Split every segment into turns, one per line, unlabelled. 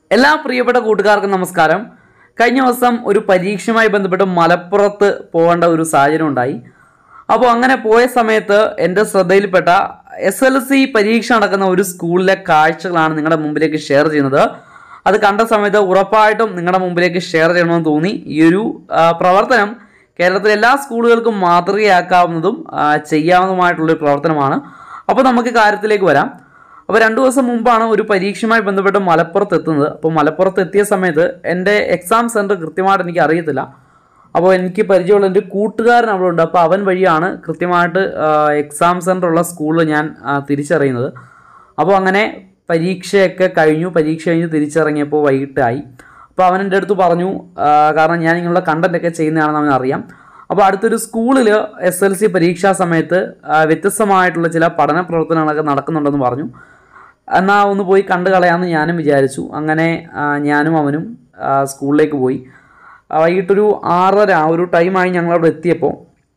എല്ലാ പ്രിയപ്പെട്ട കൂട്ടുകാർക്കും നമസ്കാരം കഴിഞ്ഞ ദിവസം ഒരു പരീക്ഷയുമായി ബന്ധപ്പെട്ട് മലപ്പുറത്ത് പോകേണ്ട ഒരു സാഹചര്യം ഉണ്ടായി അപ്പോൾ അങ്ങനെ പോയ സമയത്ത് എൻ്റെ ശ്രദ്ധയിൽപ്പെട്ട എസ് എൽ സി പരീക്ഷ നടക്കുന്ന ഒരു സ്കൂളിലെ കാഴ്ചകളാണ് നിങ്ങളുടെ മുമ്പിലേക്ക് ഷെയർ ചെയ്യുന്നത് അത് കണ്ട സമയത്ത് ഉറപ്പായിട്ടും നിങ്ങളുടെ മുമ്പിലേക്ക് ഷെയർ ചെയ്യണമെന്ന് തോന്നി ഈ ഒരു ആ, പ്രവർത്തനം കേരളത്തിലെ എല്ലാ സ്കൂളുകൾക്കും മാതൃകയാക്കാവുന്നതും ആ, ചെയ്യാവുന്നതുമായിട്ടുള്ളൊരു പ്രവർത്തനമാണ് അപ്പോൾ നമുക്ക് കാര്യത്തിലേക്ക് വരാം അപ്പോൾ രണ്ട് ദിവസം മുമ്പാണ് ഒരു പരീക്ഷയുമായി ബന്ധപ്പെട്ട് മലപ്പുറത്ത് എത്തുന്നത് അപ്പോൾ മലപ്പുറത്ത് എത്തിയ സമയത്ത് എൻ്റെ എക്സാം സെൻറ്റർ കൃത്യമായിട്ട് എനിക്ക് അറിയത്തില്ല അപ്പോൾ എനിക്ക് പരിചയമുള്ള എൻ്റെ കൂട്ടുകാരൻ അവിടെ ഉണ്ട് അപ്പോൾ അവൻ വഴിയാണ് കൃത്യമായിട്ട് എക്സാം സെൻറ്റർ ഉള്ള സ്കൂളിൽ ഞാൻ ആ, തിരിച്ചറിയുന്നത് അപ്പോൾ അങ്ങനെ പരീക്ഷയൊക്കെ കഴിഞ്ഞു പരീക്ഷ കഴിഞ്ഞ് തിരിച്ചിറങ്ങിയപ്പോൾ വൈകിട്ടായി അപ്പോൾ അവൻ എൻ്റെ അടുത്ത് പറഞ്ഞു ആ, കാരണം ഞാൻ ഇങ്ങനെയുള്ള കണ്ടൻറ്റൊക്കെ ചെയ്യുന്നതാണെന്ന് അവൻ അറിയാം അപ്പോൾ അടുത്തൊരു സ്കൂളിൽ എസ് എൽ സി പരീക്ഷാ സമയത്ത് ആ, വ്യത്യസ്തമായിട്ടുള്ള ചില പഠന പ്രവർത്തനങ്ങളൊക്കെ നടക്കുന്നുണ്ടെന്ന് പറഞ്ഞു എന്നാൽ ഒന്ന് പോയി കണ്ടു കളയാമെന്ന് ഞാനും വിചാരിച്ചു അങ്ങനെ ആ, ഞാനും അവനും ആ, സ്കൂളിലേക്ക് പോയി ആ, വൈകിട്ടൊരു ആറര ആ ഒരു ടൈമായി ഞങ്ങൾ അവിടെ എത്തിയപ്പോൾ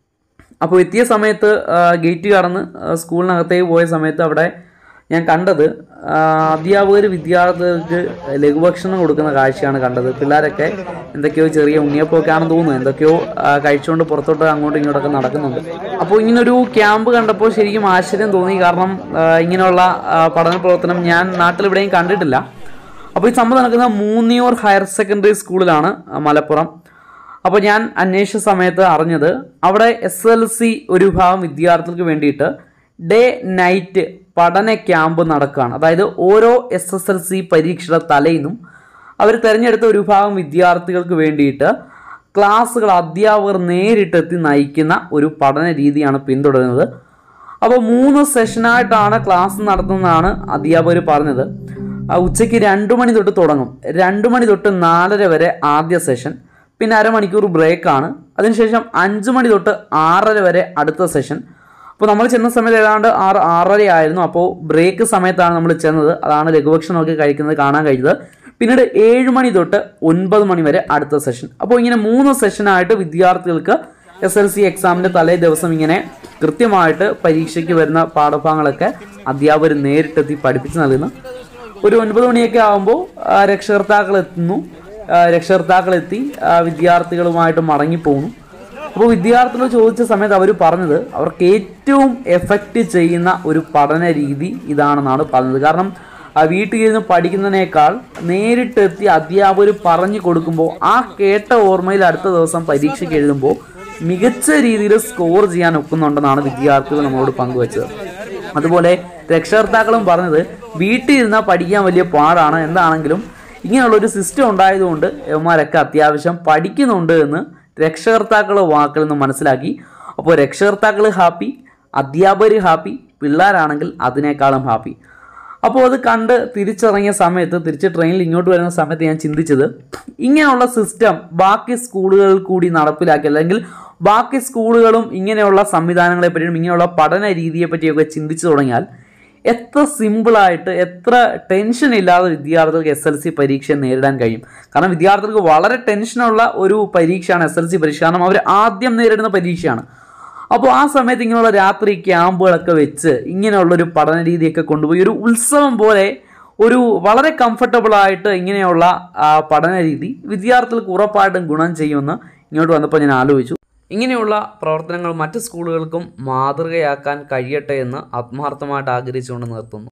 അപ്പോൾ എത്തിയ സമയത്ത് ആ, ഗേറ്റ് കടന്ന് ആ, സ്കൂളിനകത്തേക്ക് പോയ സമയത്ത് അവിടെ ഞാൻ കണ്ടത് ആ, അധ്യാപകർ വിദ്യാർത്ഥികൾക്ക് ലഘുഭക്ഷണം കൊടുക്കുന്ന കാഴ്ചയാണ് കണ്ടത് പിള്ളേരൊക്കെ എന്തൊക്കെയോ ചെറിയ ഉണ്ണിയപ്പമൊക്കെ ആണെന്ന് തോന്നുന്നു എന്തൊക്കെയോ ആ, കഴിച്ചുകൊണ്ട് പുറത്തോട്ട് അങ്ങോട്ടും ഇങ്ങോട്ടൊക്കെ നടക്കുന്നുണ്ട് അപ്പോൾ ഇങ്ങനൊരു ക്യാമ്പ് കണ്ടപ്പോൾ ശരിക്കും ആശ്ചര്യം തോന്നി കാരണം ആ, ഇങ്ങനെയുള്ള ആ, പഠന പ്രവർത്തനം ഞാൻ നാട്ടിലിവിടെയും കണ്ടിട്ടില്ല അപ്പോൾ ഈ സംഭവം നടക്കുന്നത് മൂന്നിയൂർ ഹയർ സെക്കൻഡറി സ്കൂളിലാണ് ആ, മലപ്പുറം അപ്പോൾ ഞാൻ അന്വേഷിച്ച സമയത്ത് അറിഞ്ഞത് അവിടെ എസ് എൽ സി ഒരു വിഭാഗം വിദ്യാർത്ഥികൾക്ക് വേണ്ടിയിട്ട് ഡേ നൈറ്റ് പഠന ക്യാമ്പ് നടക്കുകയാണ് അതായത് ഓരോ എസ് എസ് എൽ സി പരീക്ഷയുടെ തലേന്നും അവർ തിരഞ്ഞെടുത്ത ഒരു വിഭാഗം വിദ്യാർത്ഥികൾക്ക് വേണ്ടിയിട്ട് ക്ലാസ്സുകൾ അധ്യാപകർ നേരിട്ടെത്തി നയിക്കുന്ന ഒരു പഠന രീതിയാണ് പിന്തുടരുന്നത് അപ്പോൾ മൂന്ന് സെഷനായിട്ടാണ് ക്ലാസ് നടത്തുന്നതാണ് അധ്യാപകർ പറഞ്ഞത് ആ, ഉച്ചയ്ക്ക് രണ്ട് മണി തൊട്ട് തുടങ്ങും രണ്ട് മണി തൊട്ട് നാലര വരെ ആദ്യ സെഷൻ പിന്നെ അരമണിക്കൂർ ബ്രേക്കാണ് അതിനുശേഷം അഞ്ച് മണി തൊട്ട് ആറര വരെ അടുത്ത സെഷൻ അപ്പോൾ നമ്മൾ ചെന്ന സമയത്ത് ഏതാണ്ട് ആറ് ആറര ആയിരുന്നു അപ്പോൾ ബ്രേക്ക് സമയത്താണ് നമ്മൾ ചെന്നത് അതാണ് ലഘുഭക്ഷണമൊക്കെ കഴിക്കുന്നത് കാണാൻ കഴിഞ്ഞത് പിന്നീട് ഏഴ് മണി തൊട്ട് ഒൻപത് മണി വരെ അടുത്ത സെഷൻ അപ്പോൾ ഇങ്ങനെ മൂന്ന് സെഷനായിട്ട് വിദ്യാർത്ഥികൾക്ക് എസ് എൽ സി എക്സാമിൻ്റെ തലേ ദിവസം ഇങ്ങനെ കൃത്യമായിട്ട് പരീക്ഷയ്ക്ക് വരുന്ന പാഠഭാഗങ്ങളൊക്കെ അധ്യാപകർ നേരിട്ടെത്തി പഠിപ്പിച്ച് നൽകുന്നു ഒരു ഒൻപത് മണിയൊക്കെ ആകുമ്പോൾ രക്ഷകർത്താക്കൾ എത്തുന്നു ആ, രക്ഷകർത്താക്കൾ എത്തി ആ, വിദ്യാർത്ഥികളുമായിട്ട് മടങ്ങിപ്പോകുന്നു അപ്പോൾ വിദ്യാർത്ഥികൾ ചോദിച്ച സമയത്ത് അവർ പറഞ്ഞത് അവർക്ക് ഏറ്റവും എഫക്റ്റ് ചെയ്യുന്ന ഒരു പഠന രീതി ഇതാണെന്നാണ് പറഞ്ഞത് കാരണം ആ വീട്ടിൽ ഇരുന്ന് പഠിക്കുന്നതിനേക്കാൾ നേരിട്ടെത്തി അധ്യാപകർ പറഞ്ഞു കൊടുക്കുമ്പോൾ ആ കേട്ട ഓർമ്മയിൽ അടുത്ത ദിവസം പരീക്ഷയ്ക്ക് എഴുതുമ്പോൾ മികച്ച രീതിയിൽ സ്കോർ ചെയ്യാൻ ഒക്കുന്നുണ്ടെന്നാണ് വിദ്യാർത്ഥികൾ നമ്മളോട് പങ്കുവച്ചത് അതുപോലെ രക്ഷകർത്താക്കളും പറഞ്ഞത് വീട്ടിൽ ഇരുന്നാൽ പഠിക്കാൻ വലിയ പാടാണ് എന്താണെങ്കിലും ഇങ്ങനെയുള്ള ഒരു സിസ്റ്റം ഉണ്ടായതുകൊണ്ട് ഇവന്മാരൊക്കെ അത്യാവശ്യം പഠിക്കുന്നുണ്ട് എന്ന് രക്ഷകർത്താക്കൾ വാക്കിൽ നിന്ന് മനസ്സിലാക്കി അപ്പോൾ രക്ഷകർത്താക്കൾ ഹാപ്പി അധ്യാപകർ ഹാപ്പി പിള്ളേരാണെങ്കിൽ അതിനേക്കാളും ഹാപ്പി അപ്പോൾ അത് കണ്ട് തിരിച്ചിറങ്ങിയ സമയത്ത് തിരിച്ച് ട്രെയിനിൽ ഇങ്ങോട്ട് വരുന്ന സമയത്ത് ഞാൻ ചിന്തിച്ചത് ഇങ്ങനെയുള്ള സിസ്റ്റം ബാക്കി സ്കൂളുകളിൽ കൂടി നടപ്പിലാക്കി അല്ലെങ്കിൽ ബാക്കി സ്കൂളുകളും ഇങ്ങനെയുള്ള സംവിധാനങ്ങളെ പറ്റിയും ഇങ്ങനെയുള്ള പഠന രീതിയെ പറ്റിയൊക്കെ ചിന്തിച്ചു തുടങ്ങിയാൽ എത്ര സിമ്പിളായിട്ട് എത്ര ടെൻഷൻ ഇല്ലാതെ വിദ്യാർത്ഥികൾക്ക് എസ് എൽ സി പരീക്ഷ നേരിടാൻ കഴിയും കാരണം വിദ്യാർത്ഥികൾക്ക് വളരെ ടെൻഷനുള്ള ഒരു പരീക്ഷയാണ് എസ് എൽ സി പരീക്ഷ കാരണം അവർ ആദ്യം നേരിടുന്ന പരീക്ഷയാണ് അപ്പോൾ ആ സമയത്ത് ഇങ്ങനെയുള്ള രാത്രി ക്യാമ്പുകളൊക്കെ വെച്ച് ഇങ്ങനെയുള്ളൊരു പഠന രീതിയൊക്കെ കൊണ്ടുപോയി ഒരു ഉത്സവം പോലെ ഒരു വളരെ കംഫർട്ടബിൾ ആയിട്ട് ഇങ്ങനെയുള്ള ആ, പഠന രീതി വിദ്യാർത്ഥികൾക്ക് ഉറപ്പായിട്ടും ഗുണം ചെയ്യുമെന്ന് ഇങ്ങോട്ട് വന്നപ്പോൾ ഞാൻ ആലോചിച്ചു ഇങ്ങനെയുള്ള പ്രവർത്തനങ്ങൾ മറ്റ് സ്കൂളുകൾക്കും മാതൃകയാക്കാൻ കഴിയട്ടെ എന്ന് ആത്മാർത്ഥമായിട്ട് ആഗ്രഹിച്ചുകൊണ്ട് നിർത്തുന്നു